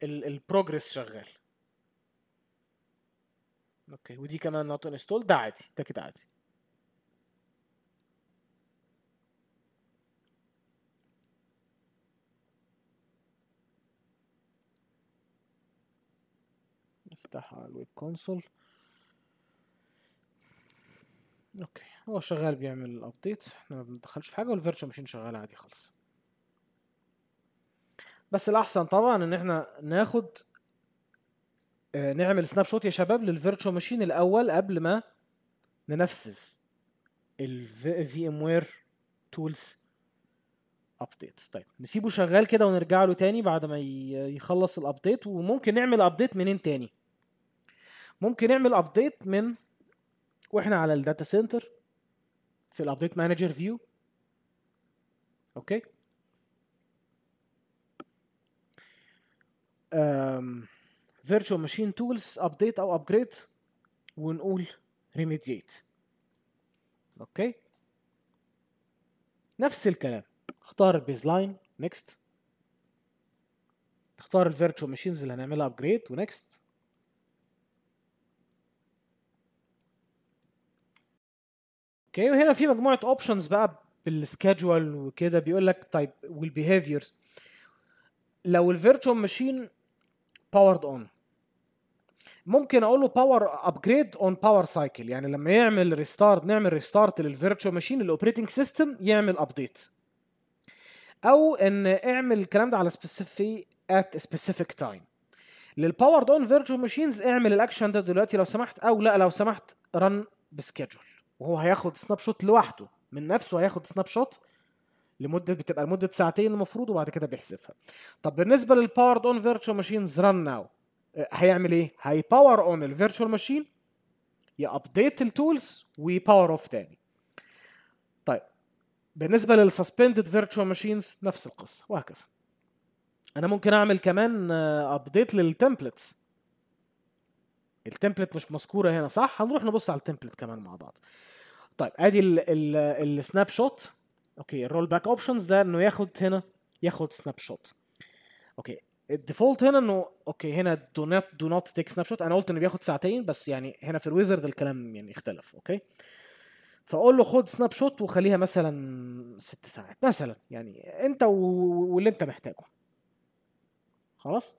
البروجرس شغال اوكي ودي كمان نوت انستول ده عادي ده كده عادي نفتح على الويب كونسول اوكي هو شغال بيعمل ابديت احنا ما بندخلش في حاجه والفيرتشوال ماشين شغال عادي خالص بس الاحسن طبعا ان احنا ناخد آه، نعمل سناب شوت يا شباب للفيرتشوال ماشين الاول قبل ما ننفذ الفي ام وير تولز ابديت طيب نسيبه شغال كده ونرجع له تاني بعد ما ي- يخلص الابديت وممكن نعمل ابديت منين تاني ممكن نعمل ابديت من واحنا على الداتا سنتر في الابديت مانجر فيو اوكي فيرتشوال ماشين تولز ابديت او ابجريد ونقول ريميديت اوكي نفس الكلام اختار البيز لاين نيكست اختار الفيرتشوال ماشينز اللي هنعملها ابجريد ونكست اوكي وهنا في مجموعه اوبشنز بقى بالسكادجوال وكده بيقول لك طيب والبيهافيرز لو الفيرتشوال ماشين باورد اون ممكن اقول له باور ابجريد اون باور سايكل يعني لما يعمل ريستارت نعمل ريستارت للفيرتشوال ماشين الاوبريتنج سيستم يعمل ابديت او ان اعمل الكلام ده على سبيسيفيك ات سبيسيفيك تايم للباورد اون فيرتشوال ماشينز اعمل الاكشن ده دلوقتي لو سمحت او لا لو سمحت رن بسكيدجول وهو هياخد سناب شوت لوحده من نفسه هياخد سناب شوت لمده بتبقى لمده ساعتين المفروض وبعد كده بيحذفها طب بالنسبه للباورد اون فيرتشوال ماشينز رن ناو هيعمل ايه هيباور اون الفيرتشوال ماشين يابديت التولز ويباور اوف تاني طيب بالنسبه للسسبندد فيرتشوال ماشينز نفس القصه وهكذا انا ممكن اعمل كمان ابديت للتمبلتس التمبلت مش مذكوره هنا صح هنروح نبص على التمبلت كمان مع بعض طيب ادي السناب شوت اوكي الرول باك اوبشنز ده انه ياخد هنا ياخد سناب شوت اوكي الديفولت هنا انه اوكي هنا دو نوت دو نوت تيك سناب شوت انا قلت انه بياخد ساعتين بس يعني هنا في الويزرد الكلام يعني اختلف اوكي فاقول له خد سناب شوت وخليها مثلا ست ساعات مثلا يعني انت و- واللي انت محتاجه خلاص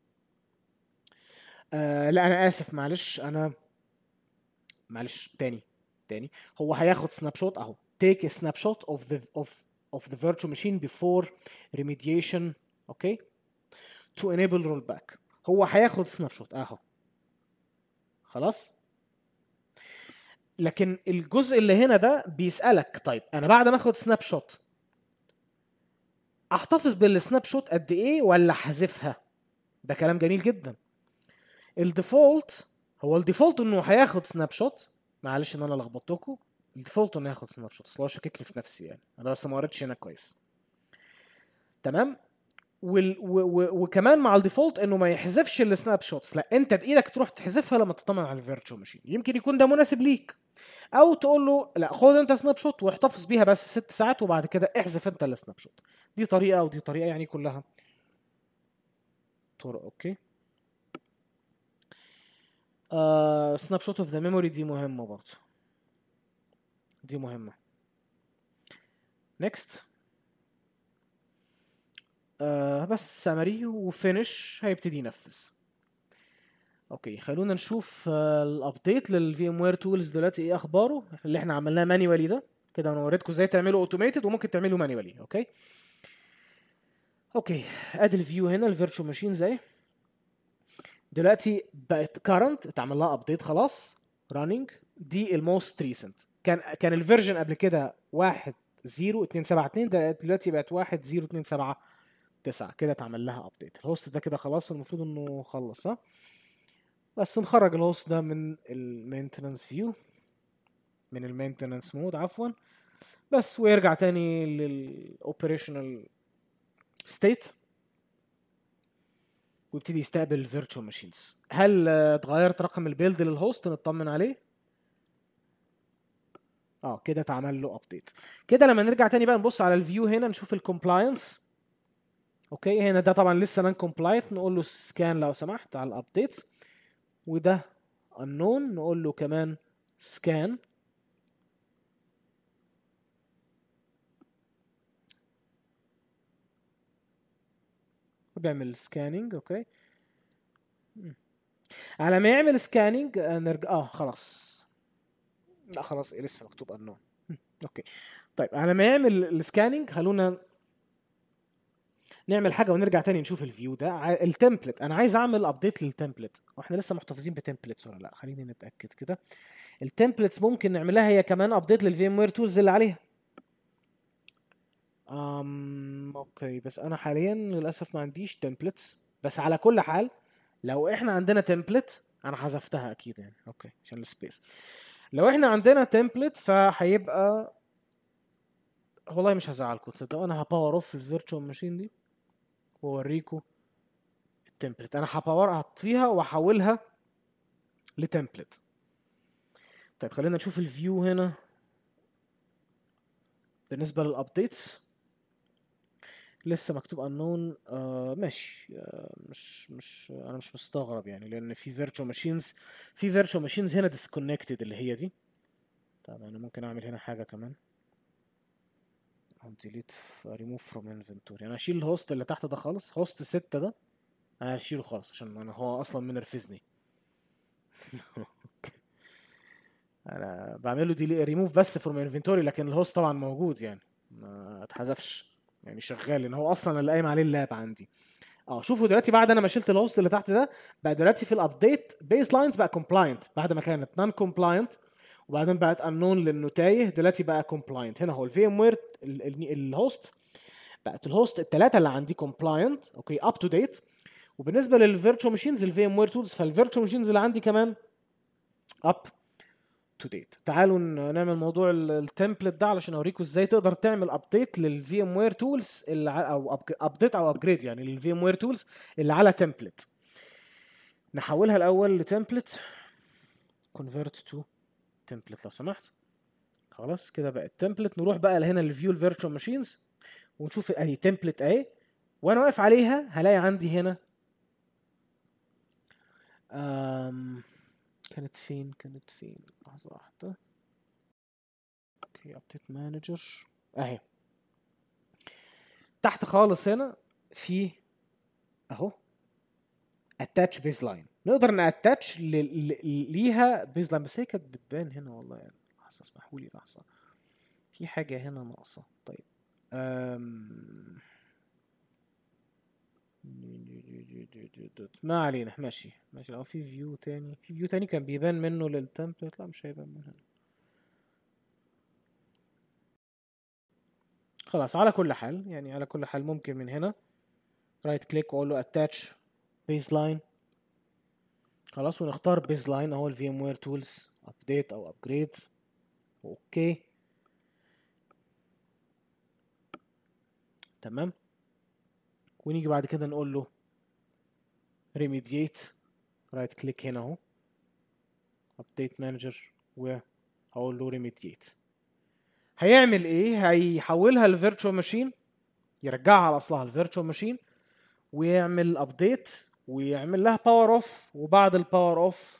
آه لا انا اسف معلش انا معلش تاني تاني هو هياخد سناب شوت اهو take a snapshot of the of of the virtual machine before remediation اوكي to enable rollback هو هياخد سناب شوت اهو خلاص لكن الجزء اللي هنا ده بيسألك طيب انا بعد ما اخد سناب شوت احتفظ بالسناب شوت قد ايه ولا احذفها ده كلام جميل جدا الديفولت هو الديفولت انه هياخد سناب شوت معلش ان انا لخبطتكم الديفولت انه ياخد سناب شوت اصل هو شاكك لي في نفسي يعني انا بس ما قريتش هنا كويس تمام وال... و... و... وكمان مع الديفولت انه ما يحذفش السناب شوتس لا انت بايدك تروح تحذفها لما تطمن على الفيرتشوال ماشين يمكن يكون ده مناسب ليك او تقول له لا خد انت سناب شوت واحتفظ بيها بس ست ساعات وبعد كده احذف انت السناب شوت دي طريقه ودي طريقه يعني كلها طرق اوكي آه سناب شوت اوف ذا ميموري دي مهمه برضه دي مهمه نيكست آه بس سمري وفينش هيبتدي ينفذ اوكي خلونا نشوف آه الابديت للفي ام وير تولز دلوقتي ايه اخباره اللي احنا عملناه مانيوالي ده كده انا وريتكم ازاي تعملوا اوتوميتد وممكن تعملوا مانيوالي اوكي اوكي ادي الفيو هنا الفيرتشوال ماشين زي دلوقتي بقت كارنت اتعمل لها ابديت خلاص راننج دي الموست ريسنت كان كان الفيرجن قبل كده 1 0 2 7 2 ده دلوقتي بقت 1 0 2 7 9 كده اتعمل لها ابديت الهوست ده كده خلاص المفروض انه خلص ها بس نخرج الهوست ده من المينتننس فيو من المينتننس مود عفوا بس ويرجع تاني للاوبريشنال ستيت ويبتدي يستقبل الفيرتشوال ماشينز هل آه، اتغيرت رقم البيلد للهوست نطمن عليه اه كده اتعمل له ابديت كده لما نرجع تاني بقى نبص على الفيو هنا نشوف الكومبلاينس اوكي هنا ده طبعا لسه نان كومبلاينت نقول له سكان لو سمحت على الابديت وده unknown نقول له كمان سكان بيعمل سكاننج اوكي مم. على ما يعمل سكاننج نرجع اه خلاص لا خلاص إيه لسه مكتوب unknown مم. اوكي طيب على ما يعمل السكاننج خلونا نعمل حاجه ونرجع تاني نشوف الفيو ده ع- التمبلت انا عايز اعمل ابديت للتمبلت واحنا لسه محتفظين بتمبلتس ولا لا خليني نتاكد كده التمبلتس ممكن نعملها هي كمان ابديت للفيم وير تولز اللي عليها أم اوكي بس انا حاليا للاسف ما عنديش تمبلتس بس على كل حال لو احنا عندنا تمبلت انا حذفتها اكيد يعني اوكي عشان السبيس لو احنا عندنا تمبلت فهيبقى والله مش هزعلكم تصدقوا انا هباور اوف الفيرتشوال ماشين دي واوريكم التمبلت انا هباور فيها واحولها لتمبلت طيب خلينا نشوف الفيو هنا بالنسبه للابديتس لسه مكتوب unknown آه ماشي آه مش مش انا مش مستغرب يعني لان في فيرتشوال ماشينز في فيرتشوال ماشينز هنا disconnected اللي هي دي طب انا ممكن اعمل هنا حاجه كمان delete remove from inventory انا هشيل الهوست اللي تحت ده خالص هوست ستة ده انا هشيله خالص عشان انا هو اصلا منرفزني انا بعمل له ديلي ريموف بس فروم انفنتوري لكن الهوست طبعا موجود يعني ما اتحذفش يعني شغال لان هو اصلا اللي قايم عليه اللاب عندي اه شوفوا دلوقتي بعد انا ما شلت الهوست اللي تحت ده بقى دلوقتي في الابديت بيس لاينز بقى كومبلاينت بعد ما كانت نون كومبلاينت وبعدين بقت انون لانه تايه دلوقتي بقى كومبلاينت هنا هو الفي ام وير الهوست بقت الهوست الثلاثه اللي عندي كومبلاينت اوكي اب تو ديت وبالنسبه للفيرتشوال ماشينز الفي ام وير تولز فالفيرتشوال ماشينز اللي عندي كمان اب تو ديت تعالوا ن- نعمل موضوع التمبلت ده علشان اوريكم ازاي تقدر تعمل ابديت للفي ام وير تولز اللي ع- او ابديت او ابجريد يعني للفي ام وير تولز اللي على تمبلت نحولها الاول لتمبلت كونفيرت تو تمبلت لو سمحت خلاص كده بقت تمبلت نروح بقى لهنا للفيو الفيرتشوال ماشينز ونشوف اهي تمبلت اهي وانا واقف عليها هلاقي عندي هنا أم كانت فين كانت فين لحظة واحدة اوكي ابديت مانجر اهي تحت خالص هنا في اهو اتاتش بيز لاين نقدر ناتاتش ليها بيز لاين بس هي كانت بتبان هنا والله يعني لحظة اسمحوا لي لحظة في حاجة هنا ناقصة طيب أم... ما علينا ماشي ماشي لو في فيو تاني في فيو تاني كان بيبان منه للتمبلت لا مش هيبان من هنا خلاص على كل حال يعني على كل حال ممكن من هنا رايت كليك واقول له اتاتش بيز لاين خلاص ونختار بيز لاين اهو الفي ام وير تولز ابديت او ابجريد اوكي تمام ونيجي بعد كده نقول له ريميديت رايت كليك هنا اهو ابديت مانجر وهقول له ريميديت هيعمل ايه هيحولها لفيرتشوال ماشين يرجعها على اصلها الفيرتشوال ماشين ويعمل ابديت ويعمل لها باور اوف وبعد الباور اوف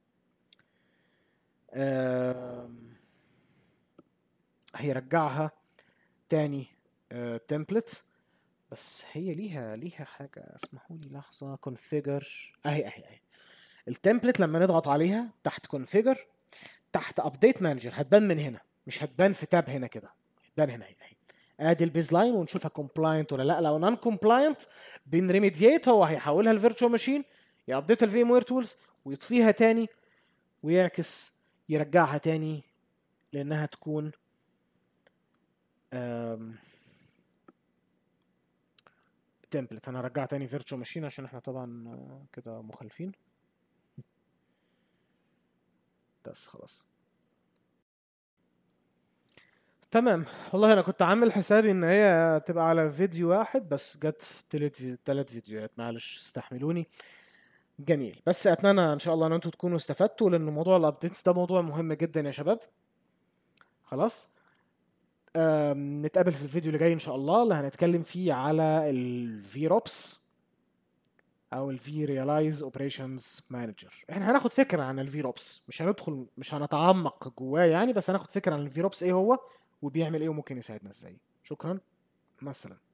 هيرجعها تاني تمبلت بس هي ليها ليها حاجة اسمحوا لي لحظة كونفيجر اهي اهي اهي التمبلت لما نضغط عليها تحت كونفيجر تحت ابديت مانجر هتبان من هنا مش هتبان في تاب هنا كده هتبان هنا اهي اهي ادي البيز لاين ونشوفها كومبلاينت ولا لا لو نون كومبلاينت بنريميديت هو هيحولها لفيرتشوال ماشين يابديت الفي ام وير تولز ويطفيها تاني ويعكس يرجعها تاني لانها تكون تمبلت انا هرجعها تاني فيرتشوال ماشين عشان احنا طبعا آه، كده مخالفين بس خلاص تمام والله انا كنت عامل حسابي ان هي تبقى على فيديو واحد بس جت في تلت تلات فيديوهات معلش استحملوني جميل بس اتمنى ان شاء الله ان انتوا تكونوا استفدتوا لان موضوع الابديتس ده موضوع مهم جدا يا شباب خلاص آم، نتقابل في الفيديو اللي جاي ان شاء الله اللي هنتكلم فيه على الفي روبس او الفي ريلايز اوبريشنز مانجر احنا هناخد فكره عن الفي روبس مش هندخل مش هنتعمق جواه يعني بس هناخد فكره عن الفي روبس ايه هو وبيعمل ايه وممكن يساعدنا ازاي شكرا مع السلامه